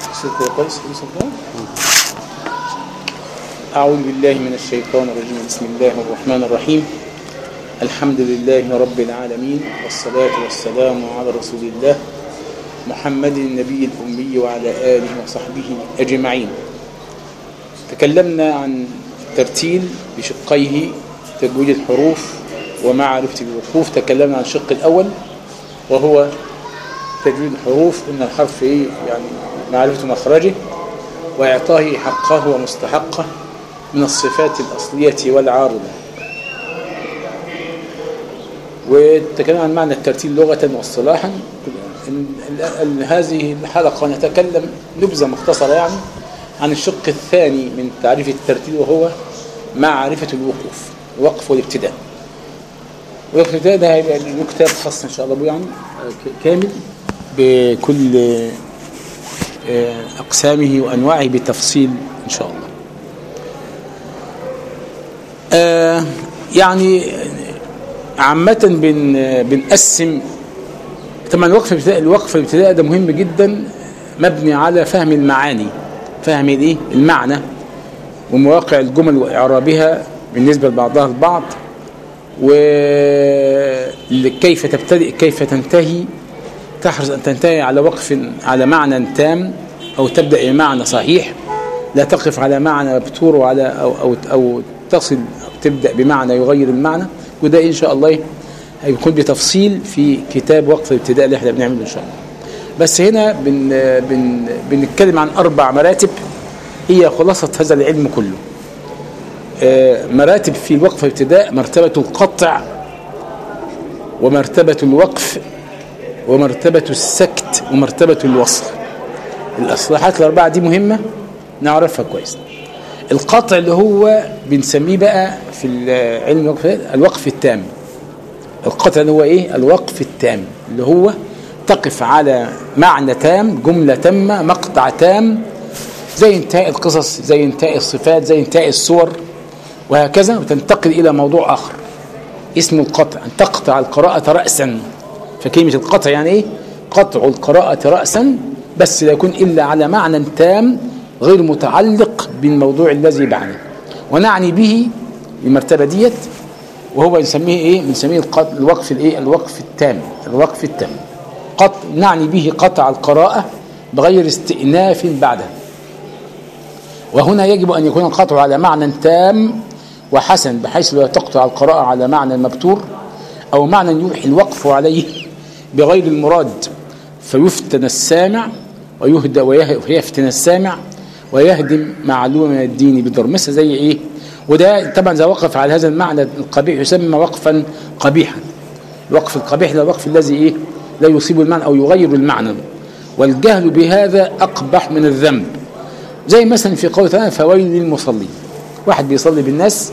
صوت كويس صوت أعوذ بالله من الشيطان الرجيم بسم الله الرحمن الرحيم الحمد لله رب العالمين والصلاة والسلام على رسول الله محمد النبي الأمي وعلى آله وصحبه أجمعين تكلمنا عن الترتيل بشقيه تجويد الحروف ومعرفة الوقوف تكلمنا عن الشق الأول وهو تجويد الحروف إن الحرف إيه يعني معرفة مخرجه وإعطائه حقه ومستحقه من الصفات الأصلية والعارضة وتكلمنا عن معنى الترتيل لغة واصطلاحا هذه الحلقة نتكلم نبذة مختصرة يعني عن الشق الثاني من تعريف الترتيل وهو معرفة الوقوف الوقف والابتداء والوقف والابتداء ده هيبقى له كتاب خاص إن شاء الله يعني كامل بكل أقسامه وأنواعه بتفصيل إن شاء الله آه يعني عامة بن بنقسم طبعا الوقف الابتداء الوقف الابتداء ده مهم جدا مبني على فهم المعاني فهم الايه المعنى ومواقع الجمل واعرابها بالنسبه لبعضها البعض وكيف تبتدئ كيف تنتهي تحرص ان تنتهي على وقف على معنى تام او تبدا بمعنى صحيح لا تقف على معنى مبتور وعلى او او او تصل أو تبدا بمعنى يغير المعنى وده ان شاء الله هيكون بتفصيل في كتاب وقف الابتداء اللي احنا بنعمله ان شاء الله بس هنا بن بن بنتكلم عن اربع مراتب هي خلاصه هذا العلم كله مراتب في الوقف الابتداء مرتبه القطع ومرتبه الوقف ومرتبه السكت ومرتبه الوصل الاصلاحات الاربعه دي مهمه نعرفها كويس القطع اللي هو بنسميه بقى في علم الوقف الوقف التام القطع اللي هو ايه الوقف التام اللي هو تقف على معنى تام جملة تامة مقطع تام زي انتهاء القصص زي انتهاء الصفات زي انتهاء الصور وهكذا وتنتقل إلى موضوع آخر اسمه القطع أن تقطع القراءة رأسا فكلمة القطع يعني ايه قطع القراءة رأسا بس لا يكون إلا على معنى تام غير متعلق بالموضوع الذي بعده ونعني به المرتبة ديت وهو نسميه ايه بنسميه الوقف الايه الوقف التام الوقف التام قط نعني به قطع القراءة بغير استئناف بعده وهنا يجب أن يكون القطع على معنى تام وحسن بحيث لا تقطع القراءة على معنى مبتور أو معنى يوحي الوقف عليه بغير المراد فيفتن السامع ويهدى ويفتن السامع ويهدم معلومة من الدين بدر مثل زي ايه وده طبعا اذا وقف على هذا المعنى القبيح يسمى وقفا قبيحا الوقف القبيح ده الوقف الذي ايه لا يصيب المعنى او يغير المعنى والجهل بهذا اقبح من الذنب زي مثلا في قوله تعالى فويل للمصلين واحد بيصلي بالناس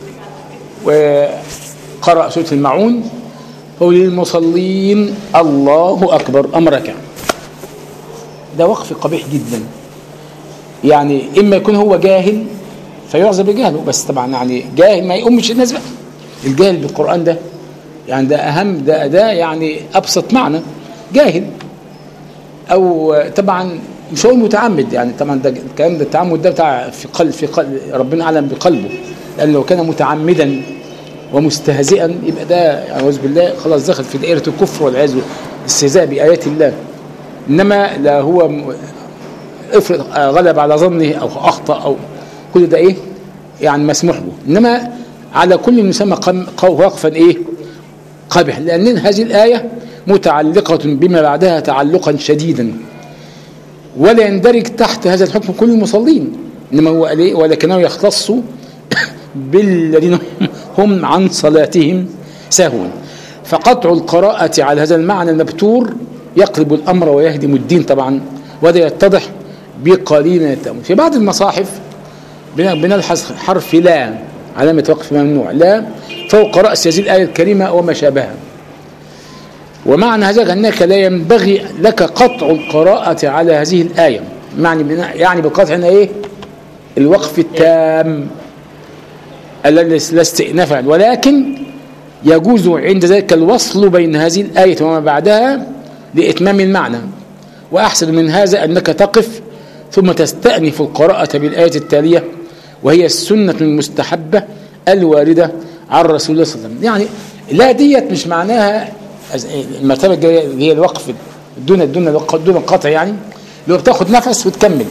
وقرأ سورة المعون فويل للمصلين الله أكبر أمرك ده وقف قبيح جدا يعني إما يكون هو جاهل فيعذر بجهله بس طبعا يعني جاهل ما يقومش الناس بقى الجاهل بالقرآن ده يعني ده أهم ده ده يعني أبسط معنى جاهل أو طبعا مش هو متعمد يعني طبعا ده الكلام ده التعمد ده بتاع في قلب في قلب ربنا أعلم بقلبه لأن لو كان متعمدا ومستهزئا يبقى ده أعوذ بالله خلاص دخل في دائرة الكفر والعياذ الاستهزاء بآيات الله إنما لا هو افرض غلب على ظنه أو أخطأ أو كل ده إيه يعني مسموح له إنما على كل يسمى وقفا إيه قبح لأن هذه الآية متعلقة بما بعدها تعلقا شديدا ولا يندرج تحت هذا الحكم كل المصلين إنما هو عليه ولكنه يختص بالذين هم عن صلاتهم ساهون فقطع القراءة على هذا المعنى المبتور يقلب الأمر ويهدم الدين طبعا وهذا يتضح بقليل من التأمل في بعض المصاحف بنلحظ حرف لا علامة وقف ممنوع لا فوق رأس هذه الآية الكريمة وما شابهها ومعنى هذا أنك لا ينبغي لك قطع القراءة على هذه الآية معني يعني بالقطع هنا إيه الوقف التام الذي لا استئناف ولكن يجوز عند ذلك الوصل بين هذه الآية وما بعدها لإتمام المعنى وأحسن من هذا أنك تقف ثم تستأنف القراءة بالآية التالية وهي السنة المستحبة الواردة عن رسول الله صلى الله عليه وسلم يعني لا ديت مش معناها المرتبة الجاية اللي هي الوقف دون دون دون القطع يعني لو بتاخد نفس وتكمل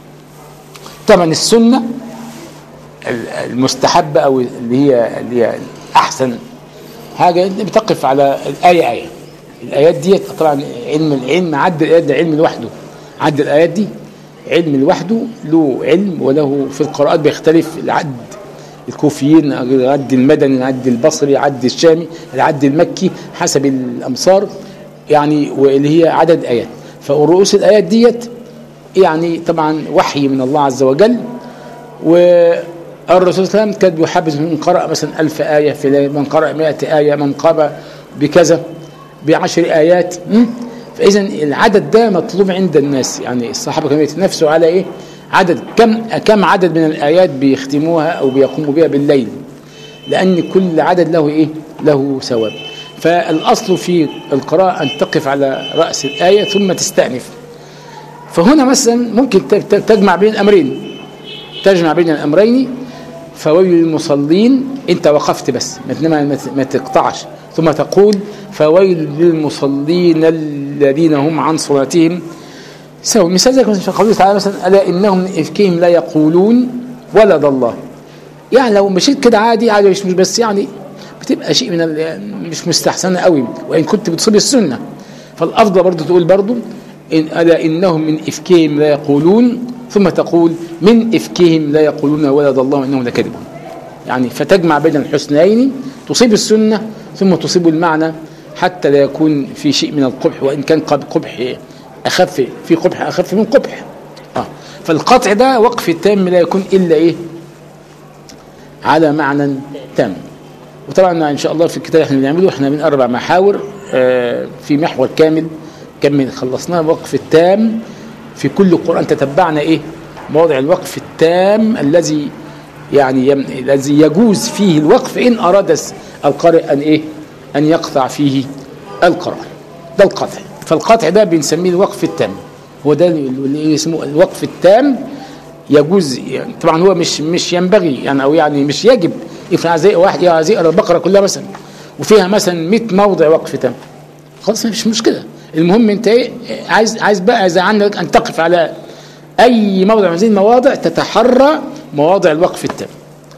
طبعا السنة المستحبة أو اللي هي اللي هي أحسن حاجة بتقف على الآية آية الآيات دي طبعا علم العلم عد الآيات ده علم لوحده عد الآيات دي علم لوحده له علم وله في القراءات بيختلف العد الكوفيين العد المدني العد البصري العد الشامي العد المكي حسب الأمصار يعني واللي هي عدد آيات فرؤوس الآيات ديت يعني طبعا وحي من الله عز وجل والرسول صلى الله عليه وسلم كان بيحبذ من قرأ مثلا ألف آية في ليلة من قرأ مئة آية من قرأ بكذا بعشر آيات فإذا العدد ده مطلوب عند الناس يعني الصحابة كانوا يتنافسوا على إيه عدد كم كم عدد من الآيات بيختموها أو بيقوموا بها بالليل لأن كل عدد له إيه له ثواب فالأصل في القراءة أن تقف على رأس الآية ثم تستأنف فهنا مثلا ممكن تجمع بين الأمرين تجمع بين الأمرين فويل للمصلين أنت وقفت بس ما ما تقطعش ثم تقول فويل للمصلين الذين هم عن صلاتهم سوى مثال ذلك مثلا في قوله تعالى مثلا ألا إنهم من إفكهم لا يقولون ولد الله يعني لو مشيت كده عادي عادي مش بس يعني بتبقى شيء من مش مستحسنه قوي وان كنت بتصيب السنه فالافضل برضه تقول برضه إن الا انهم من افكهم لا يقولون ثم تقول من افكهم لا يقولون ولد الله انهم لكذبون يعني فتجمع بين الحسنين تصيب السنه ثم تصيب المعنى حتى لا يكون في شيء من القبح وان كان قد قبح اخف في قبح اخف من قبح آه. فالقطع ده وقف التام لا يكون الا ايه على معنى تام وطبعا ان شاء الله في الكتاب احنا بنعمله احنا من اربع محاور اه في محور كامل كمل خلصناه الوقف التام في كل القران تتبعنا ايه مواضع الوقف التام الذي يعني يم... الذي يجوز فيه الوقف ان اراد القارئ ان ايه ان يقطع فيه القراءه ده القطع فالقطع ده بنسميه الوقف التام هو ده اللي اسمه الوقف التام يجوز يعني طبعا هو مش مش ينبغي يعني او يعني مش يجب يفعل زي واحد عايز يقرا البقره كلها مثلا وفيها مثلا 100 موضع وقف تام خلاص مفيش مشكله المهم انت ايه عايز عايز بقى اذا عندك ان تقف على اي موضع من هذه المواضع تتحرى مواضع الوقف التام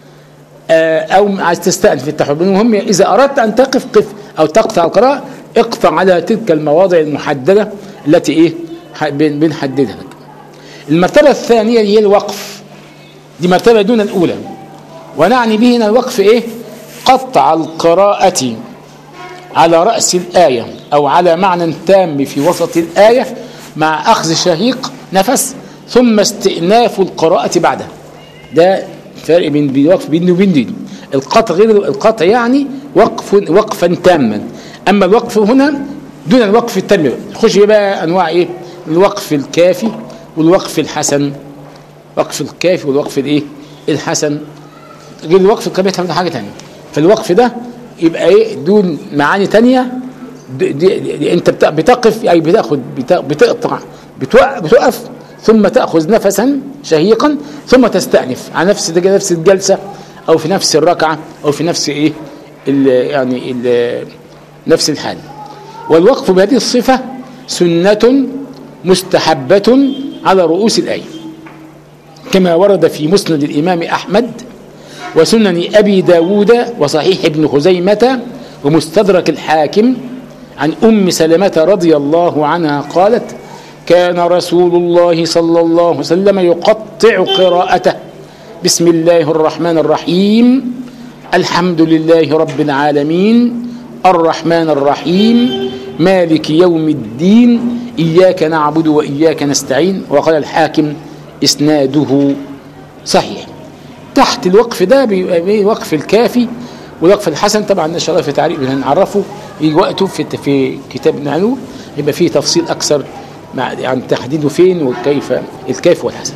او عايز تستأنف التحرر المهم اذا اردت ان تقف قف او تقطع القراءه اقطع على تلك المواضع المحدده التي ايه بنحددها لك المرتبه الثانيه هي الوقف دي مرتبه دون الاولى ونعني به هنا الوقف ايه قطع القراءة على رأس الآية أو على معنى تام في وسط الآية مع أخذ شهيق نفس ثم استئناف القراءة بعدها ده فرق بين الوقف بين وبين دي القطع غير القطع يعني وقف وقفا تاما أما الوقف هنا دون الوقف التام خش بقى أنواع إيه الوقف الكافي والوقف الحسن وقف الكافي والوقف الإيه الحسن غير الوقف القبيح تعمل حاجه ثانيه فالوقف ده يبقى ايه دون معاني ثانيه دي, دي, دي انت بتقف اي بتاخد بتقطع بتقف ثم تاخذ نفسا شهيقا ثم تستانف على نفس نفس الجلسه او في نفس الركعه او في نفس ايه ال يعني ال نفس الحال والوقف بهذه الصفه سنه مستحبه على رؤوس الايه كما ورد في مسند الامام احمد وسنن أبي داود وصحيح ابن خزيمة ومستدرك الحاكم عن أم سلمة رضي الله عنها قالت كان رسول الله صلى الله عليه وسلم يقطع قراءته بسم الله الرحمن الرحيم الحمد لله رب العالمين الرحمن الرحيم مالك يوم الدين إياك نعبد وإياك نستعين وقال الحاكم إسناده صحيح تحت الوقف ده بيبقى وقف الكافي والوقف الحسن طبعا ان شاء الله في تعريف هنعرفه يجي وقته في في كتاب نعلو يبقى فيه تفصيل اكثر مع عن تحديده فين وكيف الكيف والحسن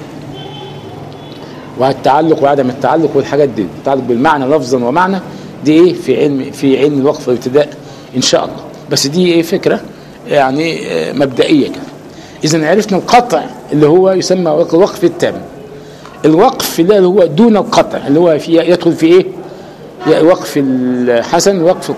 والتعلق وعدم التعلق والحاجات دي التعلق بالمعنى لفظا ومعنى دي ايه في علم في علم الوقف والابتداء ان شاء الله بس دي ايه فكره يعني مبدئيه كده إذا عرفنا القطع اللي هو يسمى الوقف التام الوقف اللي هو دون القطع اللي هو في يدخل في إيه وقف الحسن وقف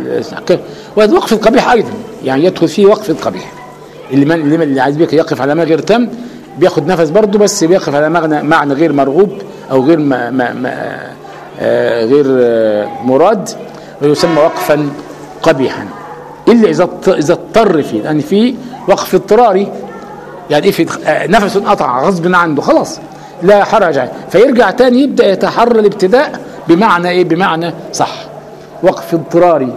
وقف القبيح أيضا يعني يدخل فيه وقف القبيح اللي من اللي, من اللي عايز بيك يقف على ما غير تام بياخد نفس برضه بس بيقف على معنى معنى غير مرغوب او غير ما ما ما آه غير آه مراد ويسمى وقفا قبيحا الا اذا اذا اضطر فيه لان في وقف اضطراري يعني ايه في نفس قطع غصب عنه خلاص لا حرج عليه فيرجع تاني يبدا يتحرى الابتداء بمعنى ايه بمعنى صح وقف اضطراري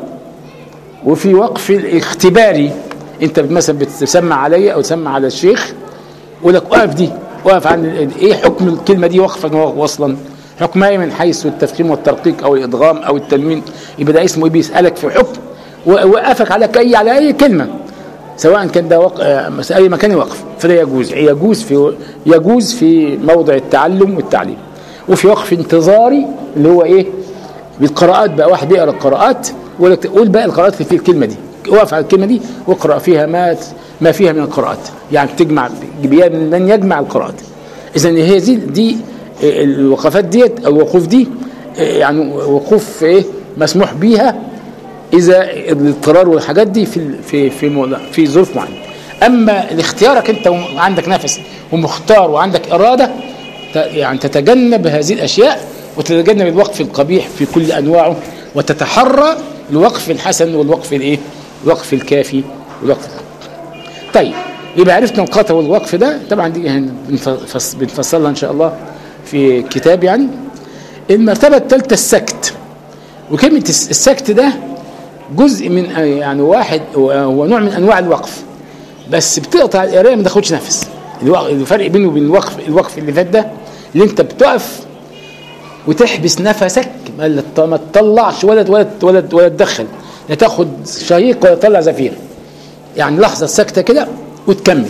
وفي وقف اختباري انت مثلا بتسمع عليا او تسمع على الشيخ يقول لك اقف دي اقف عن ايه حكم الكلمه دي وقفا وصلا حكمها ايه من حيث التفخيم والترقيق او الادغام او التنوين يبقى ده اسمه ايه بيسالك في حكم ووقفك على اي على اي كلمه سواء كان ده وق... اي مكان وقف فده يجوز يجوز في يجوز في موضع التعلم والتعليم وفي وقف انتظاري اللي هو ايه بالقراءات بقى واحد يقرا القراءات ويقول لك قول بقى القراءات اللي في الكلمه دي وقف على الكلمه دي واقرا فيها ما ما فيها من القراءات يعني تجمع من يجمع القراءات اذا هي دي دي الوقفات ديت الوقوف دي يعني وقوف ايه مسموح بيها اذا الاضطرار والحاجات دي في في في في ظروف معينه اما لاختيارك انت وعندك نفس ومختار وعندك اراده يعني تتجنب هذه الاشياء وتتجنب الوقف القبيح في كل انواعه وتتحرى الوقف الحسن والوقف الايه الوقف الكافي والوقف طيب يبقى عرفنا القطع والوقف ده طبعا دي يعني بنفصلها ان شاء الله في كتاب يعني المرتبه الثالثه السكت وكلمه السكت ده جزء من يعني واحد هو نوع من انواع الوقف بس بتقطع القرايه ما تاخدش نفس الفرق بينه وبين الوقف الوقف اللي فات ده اللي انت بتقف وتحبس نفسك ما تطلعش ولا ولا ولا ولا تدخل لا تاخد شهيق ولا تطلع زفير يعني لحظه ساكته كده وتكمل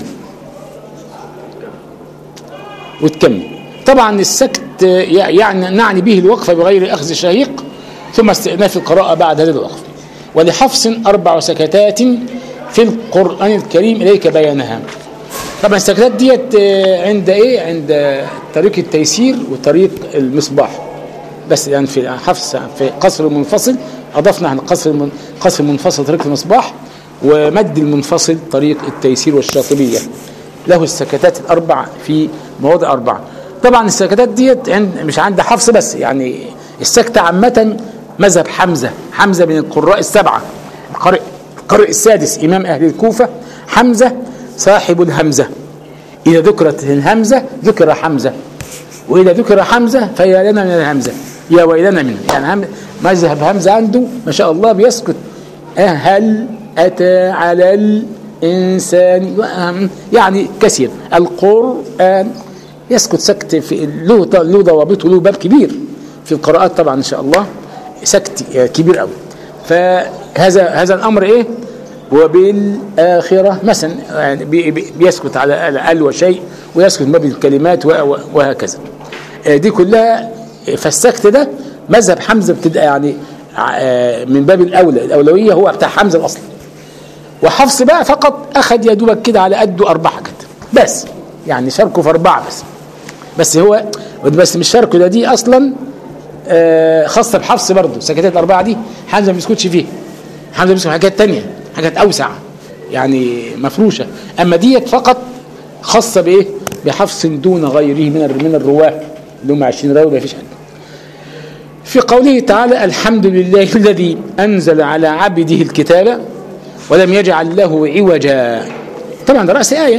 وتكمل طبعا السكت يعني نعني به الوقفه بغير اخذ شهيق ثم استئناف القراءه بعد هذا الوقف ولحفص اربع سكتات في القران الكريم اليك بيانها طبعا السكتات ديت عند ايه عند طريق التيسير وطريق المصباح بس يعني في حفص في قصر المنفصل اضفنا عن قصر قصر المنفصل طريق المصباح ومد المنفصل طريق التيسير والشاطبيه له السكتات الاربع في مواضع اربعه طبعا السكتات ديت عند مش عند حفص بس يعني السكته عامه مذهب حمزه حمزه من القراء السبعه القارئ القارئ السادس امام اهل الكوفه حمزه صاحب الهمزه اذا ذكرت الهمزه ذكر حمزه واذا ذكر حمزه فيا لنا من الهمزه يا ويلنا منه يعني مذهب همزه عنده ما شاء الله بيسكت هل اتى على الانسان يعني كثير القران يسكت سكت في له له ضوابط وله باب كبير في القراءات طبعا ان شاء الله سكت كبير قوي فهذا هذا الامر ايه وبالاخره مثلا يعني بيسكت على ال وشيء ويسكت ما بين الكلمات وهكذا دي كلها فالسكت ده مذهب حمزه بتبقى يعني من باب الاولى الاولويه هو بتاع حمزه الاصلي وحفص بقى فقط اخذ يا دوبك كده على قده اربعه كده بس يعني شاركوا في اربعه بس بس هو بس مش شاركوا ده دي اصلا خاصه بحفص برضه سكتات الاربعه دي حمزه ما بيسكتش فيها حمزه بيسكت حاجات ثانيه حاجات اوسع يعني مفروشه اما ديت فقط خاصه بايه بحفص دون غيره من من الرواه اللي هم 20 راوي ما فيش حد في قوله تعالى الحمد لله الذي انزل على عبده الكتاب ولم يجعل له عوجا طبعا ده راس ايه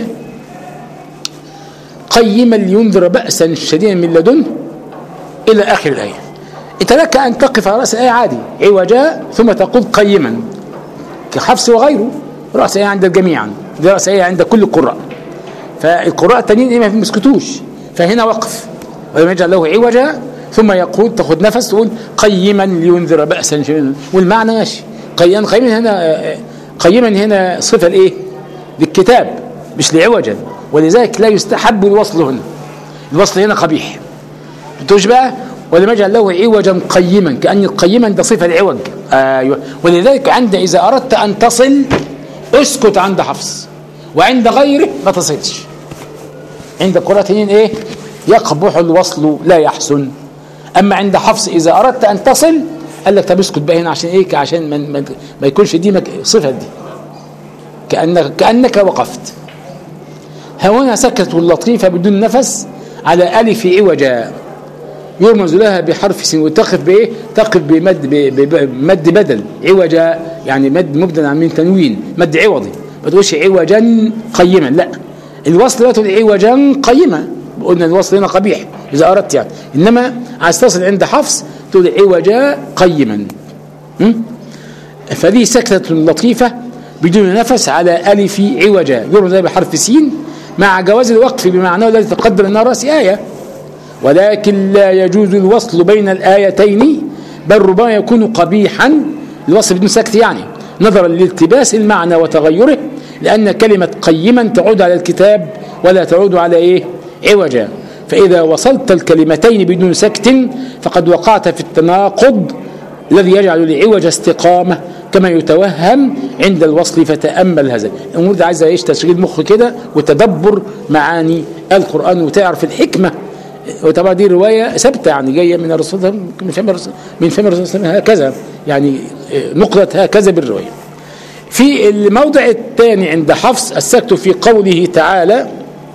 قيما لينذر باسا شديدا من لدنه الى اخر الايه انت لك ان تقف على راس الايه عادي عوجا ثم تقول قيما كحفص وغيره راس ايه عند الجميع دي راس ايه عند كل القراء فالقراء التانيين ايه ما بيسكتوش فهنا وقف ولم يجعل له عوجا ثم يقول تاخد نفس تقول قيما لينذر باسا شديدا والمعنى ماشي قيما قيما هنا قيما هنا صفه لايه؟ للكتاب مش لعوجا ولذلك لا يستحب الوصل هنا الوصل هنا قبيح بتقولش بقى ولم يجعل له عوجا قيما كأن قيما ده صفة العوج أيوة ولذلك عند إذا أردت أن تصل اسكت عند حفص وعند غيره ما تصلش عند قراتين ايه يقبح الوصل لا يحسن اما عند حفص اذا اردت ان تصل قال لك طب اسكت بقى هنا عشان ايه عشان ما, ما, ما يكونش دي مك... صفه دي كانك كانك وقفت هنا سكتة لطيفة بدون نفس على ألف عوجا يرمز لها بحرف سين وتقف بايه تقف بمد بمد بدل عوجا يعني مد مبدل عن من تنوين مد عوضي ما تقولش عوجا قيما لا الوصل لا تقول عوجا قيما قلنا الوصل هنا قبيح اذا اردت يعني انما عايز تصل عند حفص تقول عوجا قيما فدي سكتة لطيفة بدون نفس على ألف عوجا يرمز لها بحرف سين مع جواز الوقف بمعناه الذي تقدم أنها رأس آية ولكن لا يجوز الوصل بين الآيتين بل ربما يكون قبيحا الوصل بدون سكت يعني نظرا لالتباس المعنى وتغيره لأن كلمة قيما تعود على الكتاب ولا تعود على إيه عوجا فإذا وصلت الكلمتين بدون سكت فقد وقعت في التناقض الذي يجعل العوج استقامة كما يتوهم عند الوصل فتأمل هذا الأمور دي عايزة إيش تشغيل مخ كده وتدبر معاني القرآن وتعرف الحكمة وطبعا دي رواية ثابتة يعني جاية من الرسول من فم الرسول من فم الرسول هكذا يعني نقلت هكذا بالرواية في الموضع الثاني عند حفص السكت في قوله تعالى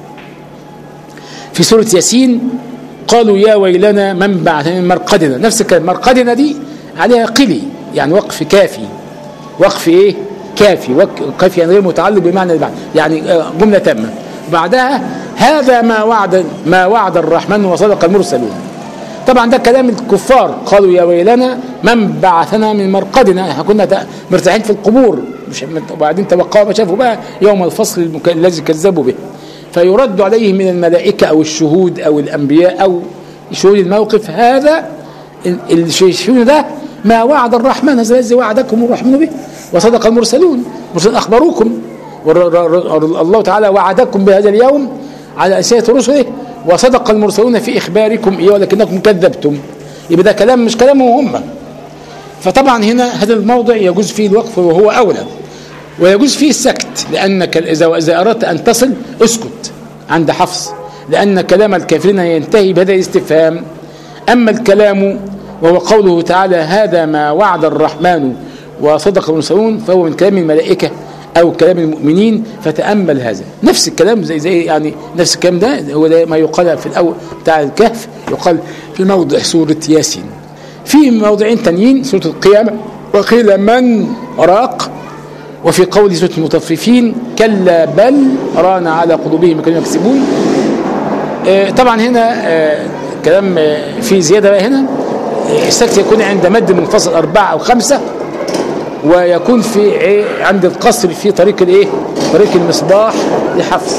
في سورة ياسين قالوا يا ويلنا من بعثنا من مرقدنا نفس الكلام مرقدنا دي عليها قلي يعني وقف كافي وقف ايه كافي وقف يعني غير متعلق بمعنى البعث يعني جملة تامة بعدها هذا ما وعد ما وعد الرحمن وصدق المرسلون طبعا ده كلام الكفار قالوا يا ويلنا من بعثنا من مرقدنا احنا كنا مرتاحين في القبور مش وبعدين توقعوا ما شافوا بقى يوم الفصل المك... الذي كذبوا به فيرد عليهم من الملائكة أو الشهود أو الأنبياء أو شهود الموقف هذا الشيء ده ما وعد الرحمن هذا الذي وعدكم الرحمن به وصدق المرسلون المرسلون أخبروكم الله تعالى وعدكم بهذا اليوم على أساس رسله وصدق المرسلون في إخباركم إيه ولكنكم كذبتم يبقى ده كلام مش كلامهم هم فطبعا هنا هذا الموضع يجوز فيه الوقف وهو أولى ويجوز فيه السكت لأنك إذا إذا أردت أن تصل اسكت عند حفص لأن كلام الكافرين ينتهي بهذا الاستفهام أما الكلام وهو قوله تعالى هذا ما وعد الرحمن وصدق المرسلون فهو من كلام الملائكة أو كلام المؤمنين فتأمل هذا نفس الكلام زي زي يعني نفس الكلام ده هو ده ما يقال في الأول بتاع الكهف يقال في موضع سورة ياسين في موضعين تانيين سورة القيامة وقيل من راق وفي قول سورة المطففين كلا بل ران على قلوبهم كانوا يكسبون آه طبعا هنا آه كلام آه في زيادة بقى هنا السكت يكون عند مد منفصل أربعة أو خمسة ويكون في عند القصر في طريق الايه طريق المصباح لحفص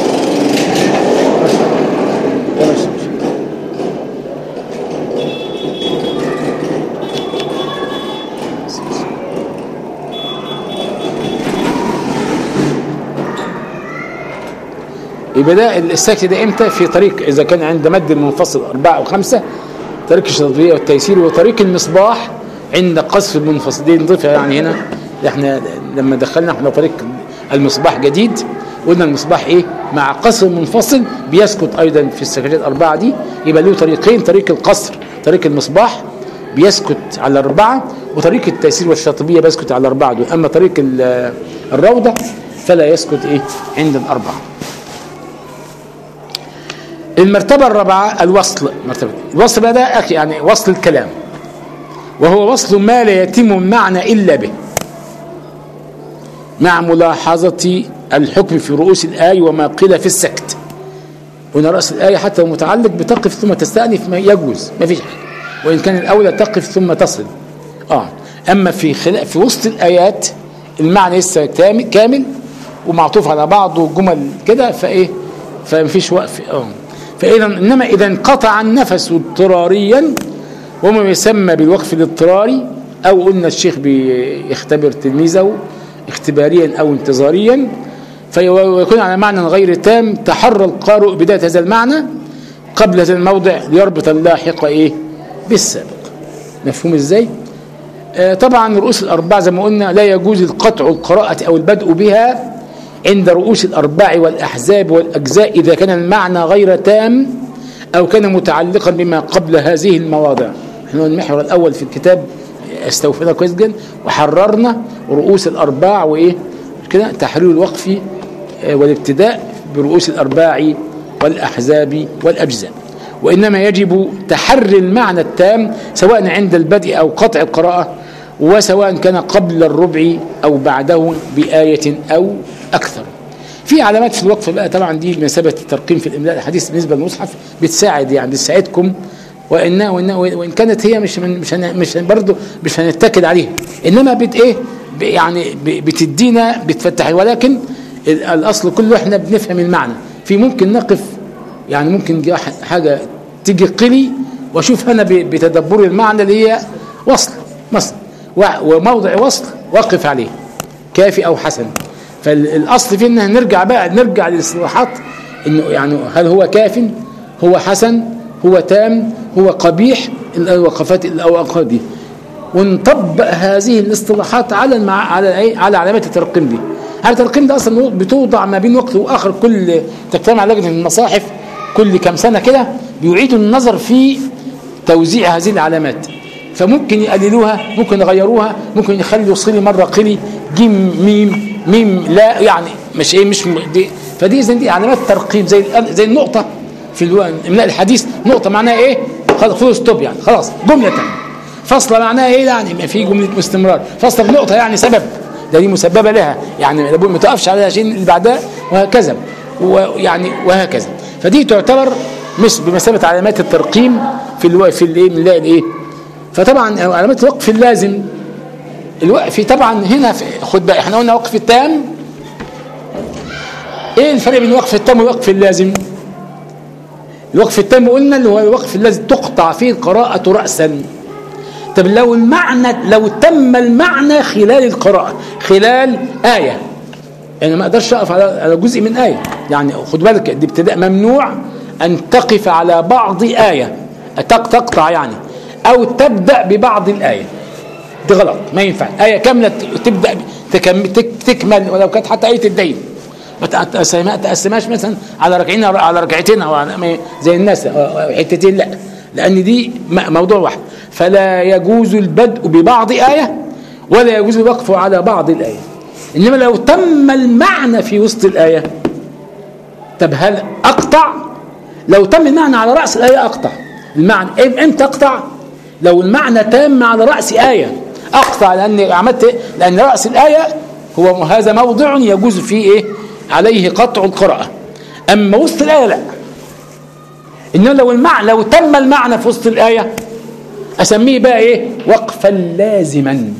يبقى ده السكت ده امتى في طريق اذا كان عند مد المنفصل أربعة أو خمسة طريق الشطبية والتيسير وطريق المصباح عند قصف المنفصلين نضيفها يعني هنا احنا لما دخلنا احنا طريق المصباح جديد قلنا المصباح ايه مع قصر منفصل بيسكت ايضا في السكتات الاربعه دي يبقى له طريقين طريق القصر طريق المصباح بيسكت على اربعه وطريق التيسير والشاطبيه بيسكت على الاربعه دول اما طريق الروضه فلا يسكت ايه عند الاربعه المرتبه الرابعه الوصل مرتبه الوصل بقى ده يعني وصل الكلام وهو وصل ما لا يتم المعنى إلا به مع ملاحظة الحكم في رؤوس الآية وما قيل في السكت هنا رأس الآية حتى متعلق بتقف ثم تستأنف ما يجوز ما فيش حاجة وإن كان الأولى تقف ثم تصل آه أما في خلا في وسط الآيات المعنى لسه كامل ومعطوف على بعضه جمل كده فإيه فمفيش وقف آه فإذا إنما إذا انقطع النفس اضطراريا وما يسمى بالوقف الاضطراري او قلنا الشيخ بيختبر تلميذه اختباريا او انتظاريا فيكون على معنى غير تام تحرى القارئ بدايه هذا المعنى قبل هذا الموضع ليربط اللاحق ايه بالسابق مفهوم ازاي آه طبعا رؤوس الاربعه زي ما قلنا لا يجوز القطع القراءه او البدء بها عند رؤوس الأرباع والأحزاب والأجزاء إذا كان المعنى غير تام أو كان متعلقا بما قبل هذه المواضع احنا المحور الأول في الكتاب استوفينا كويس جدا وحررنا رؤوس الأرباع وإيه كده تحرير الوقف والابتداء برؤوس الأرباع والأحزاب والأجزاء وإنما يجب تحري المعنى التام سواء عند البدء أو قطع القراءة وسواء كان قبل الربع أو بعده بآية أو أكثر في علامات في الوقف بقى طبعا دي بمثابة الترقيم في الإملاء الحديث بالنسبة للمصحف بتساعد يعني بتساعدكم وإن وإن وإن كانت هي مش من مش هن مش برضه مش هنتكد عليها إنما بت إيه يعني بتدينا بتفتح ولكن الأصل كله إحنا بنفهم المعنى في ممكن نقف يعني ممكن حاجة تيجي قلي واشوف انا بتدبر المعنى اللي هي وصل مثلا وموضع وصل وقف عليه كافي او حسن فالاصل في ان نرجع بقى نرجع للاصطلاحات انه يعني هل هو كاف هو حسن هو تام هو قبيح الوقفات الاوقات دي ونطبق هذه الاصطلاحات على المع... على ايه على علامات الترقيم دي على الترقيم ده اصلا بتوضع ما بين وقت واخر كل تجتمع لجنه المصاحف كل كم سنه كده بيعيدوا النظر في توزيع هذه العلامات فممكن يقللوها ممكن يغيروها ممكن يخلوا صلي مره قلي جيم ميم ميم لا يعني مش ايه مش دي فدي اذا دي علامات ترقيم زي زي النقطه في الاملاء الحديث نقطه معناها ايه خلاص فول ستوب يعني خلاص جمله تانية فاصله معناها ايه يعني ما في جمله استمرار فاصله في نقطه يعني سبب ده دي مسببه لها يعني ما تقفش على الشيء اللي بعدها وهكذا ويعني وهكذا فدي تعتبر مش بمثابه علامات الترقيم في الو... في الايه بنلاقي الايه فطبعا علامات الوقف اللازم الوقف طبعا هنا في خد بقى احنا قلنا وقف التام ايه الفرق بين الوقف التام والوقف اللازم الوقف التام قلنا اللي هو الوقف الذي تقطع فيه القراءة رأسا طب لو المعنى لو تم المعنى خلال القراءة خلال آية يعني ما اقدرش اقف على جزء من آية يعني خد بالك دي ابتداء ممنوع أن تقف على بعض آية تقطع يعني أو تبدأ ببعض الآية دي غلط ما ينفع آية كاملة تبدأ تكمل ولو كانت حتى آية الدين ما تقسمهاش مثلا على ركعين على ركعتين او زي الناس حتتين لا لان دي موضوع واحد فلا يجوز البدء ببعض ايه ولا يجوز الوقف على بعض الايه انما لو تم المعنى في وسط الايه طب هل اقطع لو تم المعنى على راس الايه اقطع المعنى امتى اقطع لو المعنى تام على راس ايه اقطع لان عملت لان راس الايه هو هذا موضع يجوز فيه ايه عليه قطع القراءة أما وسط الآية لا إنما لو المعنى لو تم المعنى في وسط الآية أسميه بقى إيه وقفا لازما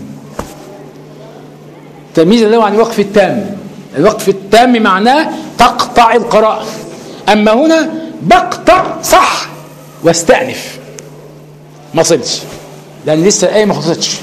تمييز له عن الوقف التام الوقف التام معناه تقطع القراءة أما هنا بقطع صح واستأنف ما صلش لأن لسه الآية ما خلصتش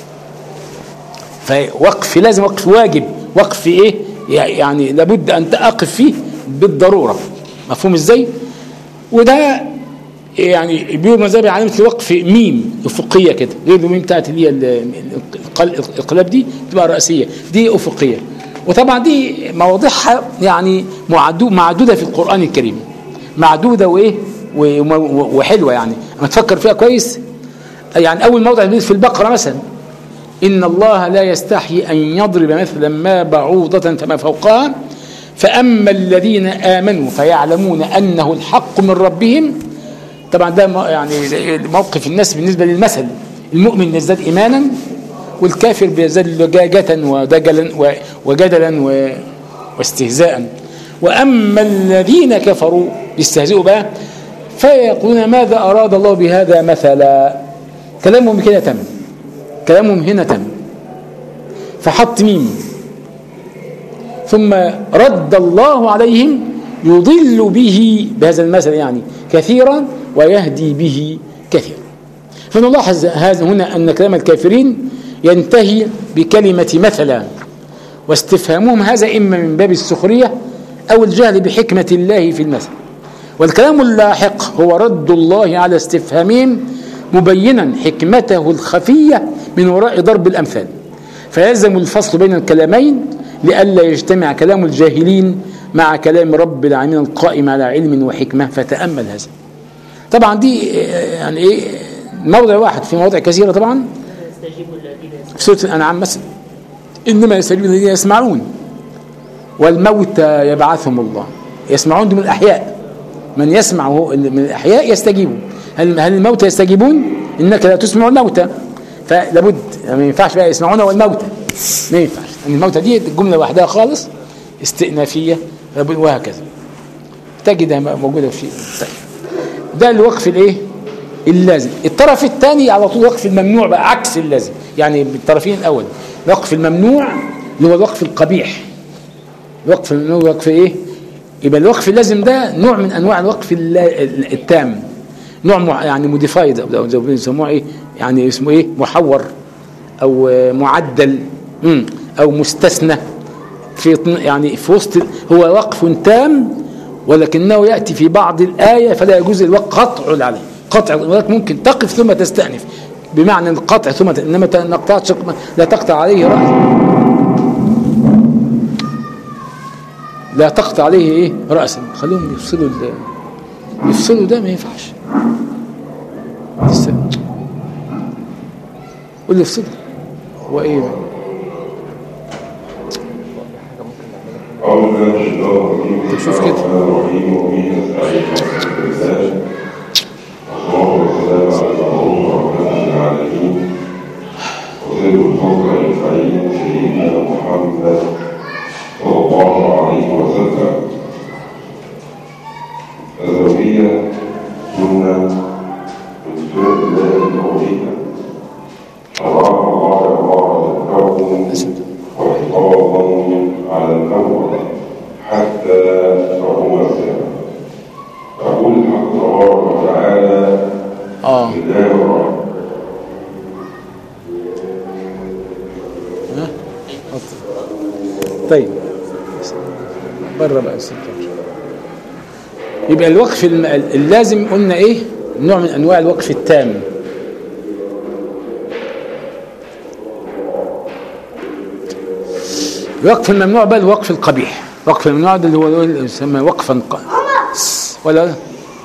فوقف لازم وقف واجب وقف إيه يعني لابد أن تقف فيه بالضرورة مفهوم ازاي وده يعني بيقول مذهب علامة الوقف ميم أفقية كده غير الميم بتاعت اللي هي القلاب دي تبقى رأسية دي أفقية وطبعا دي مواضيعها يعني معدودة في القرآن الكريم معدودة وإيه وحلوة يعني اما تفكر فيها كويس يعني أول موضع في البقرة مثلا إن الله لا يستحي أن يضرب مثلا ما بعوضة فما فوقها فأما الذين آمنوا فيعلمون أنه الحق من ربهم طبعا ده يعني موقف الناس بالنسبة للمثل المؤمن يزداد إيمانا والكافر بيزداد لجاجة ودجلا وجدلا واستهزاء وأما الذين كفروا يستهزئوا بقى فيقولون ماذا أراد الله بهذا مثلا كلامهم كده تم كلامهم هنا تم فحط ميم ثم رد الله عليهم يضل به بهذا المثل يعني كثيرا ويهدي به كثيرا فنلاحظ هذا هنا أن كلام الكافرين ينتهي بكلمة مثلا واستفهامهم هذا إما من باب السخرية أو الجهل بحكمة الله في المثل والكلام اللاحق هو رد الله على استفهامهم مبينا حكمته الخفية من وراء ضرب الأمثال فيلزم الفصل بين الكلامين لئلا يجتمع كلام الجاهلين مع كلام رب العالمين القائم على علم وحكمة فتأمل هذا طبعا دي آه، يعني ايه موضع واحد في مواضع كثيرة طبعا في سورة الأنعام مثلا إنما يستجيب الذين يسمعون والموتى يبعثهم الله يسمعون دي من الأحياء من يسمع وهو من الأحياء يستجيبون هل هل الموتى يستجيبون؟ إنك لا تسمع الموتى فلابد يعني ما ينفعش بقى يسمعون والموتى ما ينفعش يعني الموتى دي جملة لوحدها خالص استئنافية لابد- وهكذا تجدها موجودة في طيب. ده الوقف الايه اللازم الطرف الثاني على طول وقف الممنوع بقى عكس اللازم يعني بالطرفين الاول الوقف الممنوع اللي هو الوقف القبيح الوقف الممنوع وقف ايه يبقى الوقف اللازم ده نوع من انواع الوقف اللا- التام نوع مع- يعني موديفايد او زي ما بيسموه ايه يعني اسمه ايه محور او آه، معدل مم، او مستثنى في طن- يعني في وسط هو وقف تام ولكنه ياتي في بعض الايه فلا يجوز الوقف قطع عليه قطع ولكن ممكن تقف ثم تستأنف بمعنى القطع ثم ت- انما ت- ما قطعتش لا تقطع عليه رأس لا تقطع عليه ايه رأسا خليهم يفصلوا ال- يفصلوا ده ما ينفعش استنى. قول لي افصلوا هو ايه أعوذ بالله من الشيطان الرجيم شوف كده. بسم الله الرحمن الرحيم وبه نستعين ونستغفر الله والصلاة والسلام على المبعوث رحمة للعالمين وسيد الفضل الكريم سيدنا محمد صلى الله عليه وسلم الزوجية سنة من سنة الله الكونية الله الله الله الكون وحفاظا على الأول حتى تقوم الساعة يقول الحق تبارك وتعالى اه بسم الله الرحمن طيب بره بقى الستار يبقى الوقف الم- اللازم قلنا ايه نوع من انواع الوقف التام الوقف الممنوع بقى الوقف القبيح الوقف الممنوع ده اللي هو اللي يسمى وقفا ق... ولا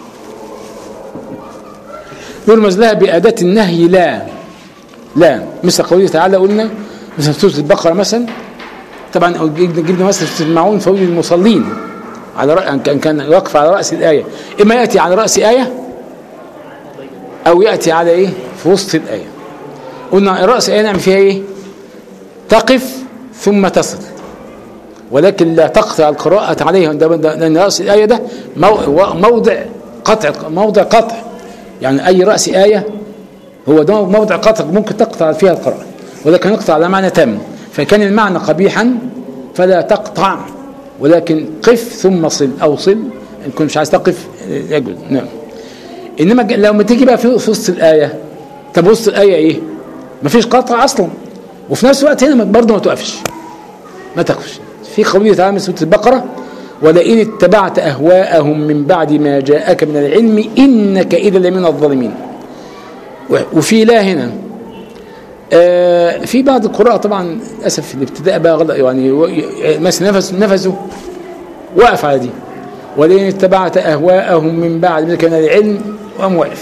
يرمز لها بأداة النهي لا لا مثل قوله تعالى قلنا مثل سورة البقرة مثلا طبعا جبنا جبنا مثل سورة المعون فويل المصلين على رأ... كان كان يقف على رأس الآية إما يأتي على رأس آية أو يأتي على إيه في وسط الآية قلنا رأس الآية نعمل فيها إيه تقف ثم تصل ولكن لا تقطع القراءة عليه ده- ده- لأن رأس الآية ده مو- موضع قطع موضع قطع يعني أي رأس آية هو ده موضع قطع ممكن تقطع فيها القراءة ولكن يقطع على معنى تام فكان المعنى قبيحا فلا تقطع ولكن قف ثم صل أو صل إن كنت مش عايز تقف يجوز نعم إنما ج- لو ما تيجي بقى في في وسط الآية طب وسط الآية إيه؟ مفيش قطع أصلا وفي نفس الوقت هنا برضه ما توقفش ما تقفش في قوله تعالى من سورة البقرة ولئن اتبعت أهواءهم من بعد ما جاءك من العلم إنك إذا لمن الظالمين و- وفي لا هنا آه في بعض القراء طبعا للأسف في الابتداء بقى غلط يعني و- ي- مثلا نفس نفسه وقف على دي ولئن اتبعت أهواءهم من بعد ما كان العلم وقام واقف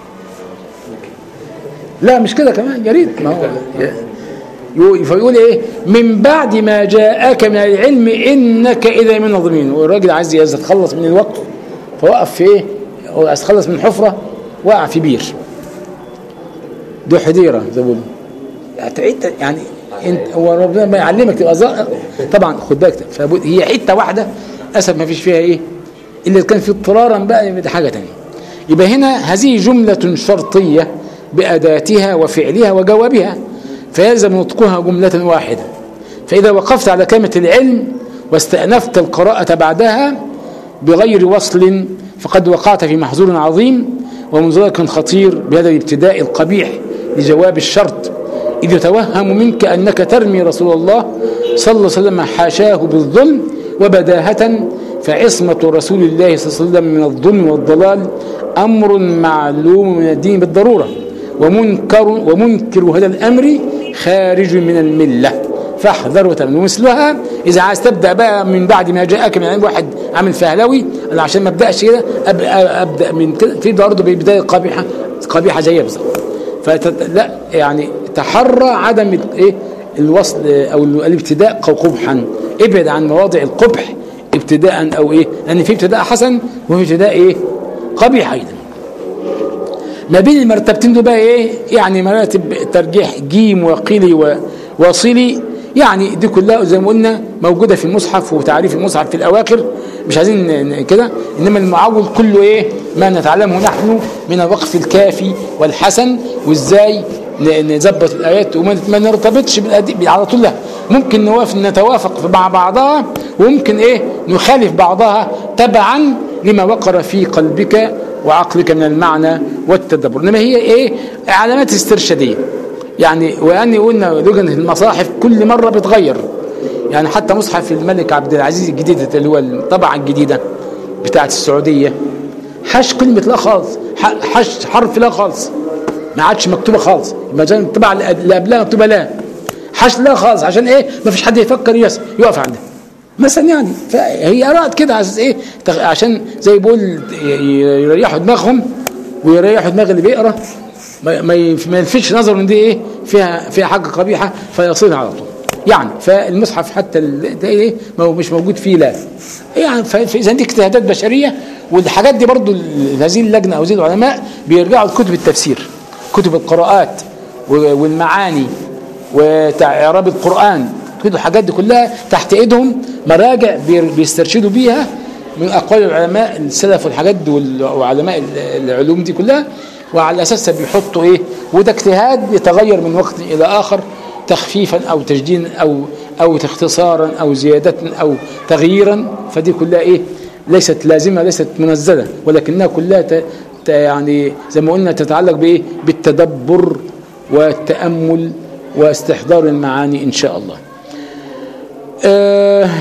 لا مش كده كمان يا ريت ما هو يو- فيقول ايه من بعد ما جاءك من العلم انك اذا من الظالمين والراجل عايز يتخلص من الوقت فوقف في ايه هو عايز يتخلص من حفره وقع في بير دي حديره زي ما بيقولوا هتعيد يعني انت هو ربنا ما يعلمك تبقى زر... طبعا خد بالك فبقول هي حته واحده اسف ما فيش فيها ايه الا إذا كان في اضطرارا بقى يبقى دي حاجه ثانيه يبقى هنا هذه جمله شرطيه باداتها وفعلها وجوابها فيلزم نطقها جمله واحده فاذا وقفت على كلمه العلم واستأنفت القراءة بعدها بغير وصل فقد وقعت في محظور عظيم ومنزلق خطير بهذا الابتداء القبيح لجواب الشرط إذ يتوهم منك أنك ترمي رسول الله صلى الله عليه وسلم حاشاه بالظلم وبداهة فعصمة رسول الله صلى الله عليه وسلم من الظلم والضلال أمر معلوم من الدين بالضرورة ومنكر ومنكر هذا الأمر خارج من الملة فاحذر وتمن ومثلها اذا عايز تبدا بقى من بعد ما جاءك من علم واحد عامل فهلوي انا عشان ما ابداش كده أب- ابدا من كده في برضه بدايه قبيحه قبيحه زيها بالظبط فت- لا يعني تحرى عدم ال- ايه الوصل او ال- الابتداء قبحا ابعد عن مواضع القبح ابتداء او ايه لان في ابتداء حسن وفي ابتداء ايه قبيح ايضا ما بين المرتبتين دول بقى ايه يعني مراتب ترجيح جيم وقيلي و- وصلي يعني دي كلها زي ما قلنا موجوده في المصحف وتعريف المصحف في الاواخر مش عايزين ن- ن- كده انما المعول كله ايه ما نتعلمه نحن من الوقف الكافي والحسن وازاي ن- نظبط الايات وما ما نرتبطش بالأدي- على طول لا ممكن نوافق نتوافق في- مع بعضها وممكن ايه نخالف بعضها تبعا لما وقر في قلبك وعقلك من المعنى والتدبر انما هي ايه علامات استرشاديه يعني واني قلنا لجنه المصاحف كل مره بتغير يعني حتى مصحف الملك عبد العزيز الجديد اللي هو الطبعه الجديده بتاعت السعوديه حش كلمه لا خالص ح- حش حرف لا خالص ما عادش مكتوبه خالص مثلا الطبعه اللي قبلها مكتوبه لا حش لا خالص عشان ايه ما فيش حد يفكر يس يقف عندها مثلا يعني فهي اراد كده عشان ايه تغ- عشان زي بيقول ي- ي- يريحوا دماغهم ويريحوا دماغ اللي بيقرا ما ما يف- ما يلفتش نظره ان دي ايه فيها فيها حاجه قبيحه فيصلها على طول يعني فالمصحف حتى ال- ده ايه ما هو مش موجود فيه لا يعني ف- فاذا دي اجتهادات بشريه والحاجات دي برضو ال- هذه اللجنه او هذه العلماء بيرجعوا لكتب التفسير كتب القراءات و- والمعاني وإعراب القرآن كل الحاجات دي كلها تحت ايدهم مراجع بير- بيسترشدوا بيها من اقوال العلماء السلف والحاجات دي وال- وعلماء ال- العلوم دي كلها وعلى اساسها بيحطوا ايه وده اجتهاد يتغير من وقت الى اخر تخفيفا او تجديدا او او اختصارا او زياده او تغييرا فدي كلها ايه ليست لازمه ليست منزله ولكنها كلها ت- ت- يعني زي ما قلنا تتعلق بايه بالتدبر والتامل واستحضار المعاني ان شاء الله آه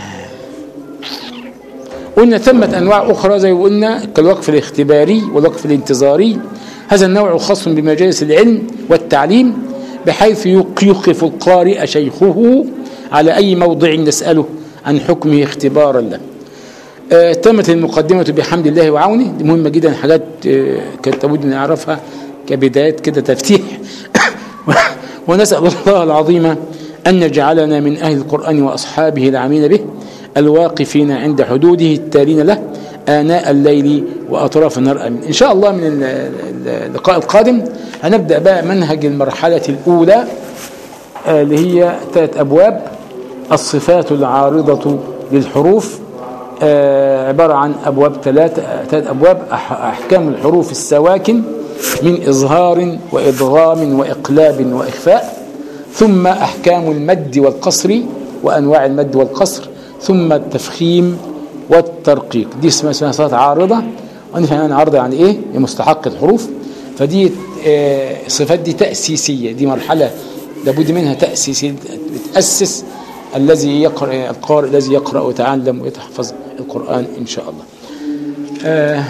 قلنا ثمة أنواع أخرى زي ما قلنا كالوقف الاختباري والوقف الانتظاري هذا النوع خاص بمجالس العلم والتعليم بحيث يق- يوقف القارئ شيخه على أي موضع نسأله عن حكمه اختبارا له آه، تمت المقدمة بحمد الله وعونه دي مهمة جدا حاجات آه، كانت لابد نعرفها كبدايات كده تفتيح ونسأل الله العظيم أن يجعلنا من أهل القرآن وأصحابه العامين به الواقفين عند حدوده التالين له آناء الليل وأطراف النهار آمين إن شاء الله من ال- ال- اللقاء القادم هنبدأ بقى منهج المرحلة الأولى آه، اللي هي ثلاث أبواب الصفات العارضة للحروف آه، عبارة عن أبواب ثلاثة ثلاث أبواب أح- أحكام الحروف السواكن من إظهار وإدغام وإقلاب وإخفاء ثم أحكام المد والقصر وأنواع المد والقصر ثم التفخيم والترقيق دي اسمها اسمها صفات عارضة ونفهم يعني عارضة يعني إيه لمستحق الحروف فدي آه، الصفات دي تأسيسية دي مرحلة لابد منها تأسيسية بتأسس الذي يقرأ القارئ الذي يقرأ ويتعلم ويتحفظ القرآن إن شاء الله آه،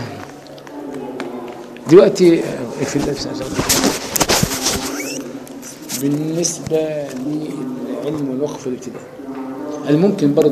دلوقتي آه، في الدرس بالنسبة للعلم والوقف والابتداء الممكن برضه